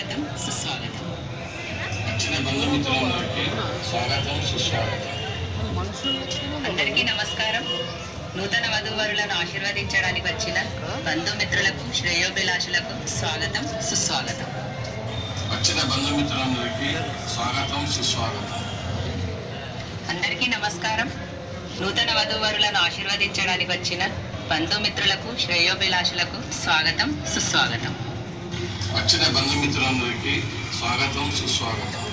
స్వాగతం సుస్వాగతం వచ్చిన బంధుమిత్రులందరికీ స్వాగతం సుస్వాగతం అందరికీ నమస్కారం నూతన వధూవరులను ఆశీర్వదించడానికి వచ్చిన బంధుమిత్రులకు శ్రేయోభిలాషులకు స్వాగతం సుస్వాగతం వచ్చిన బంధుమిత్రులందరికీ స్వాగతం సుస్వాగతం అందరికీ నమస్కారం నూతన వధూవరులను ఆశీర్వదించడానికి వచ్చిన బంధుమిత్రులకు శ్రేయోభిలాషులకు స్వాగతం సుస్వాగతం వచ్చిన బంధుమిత్రులందరికీ స్వాగతం సుస్వాగతం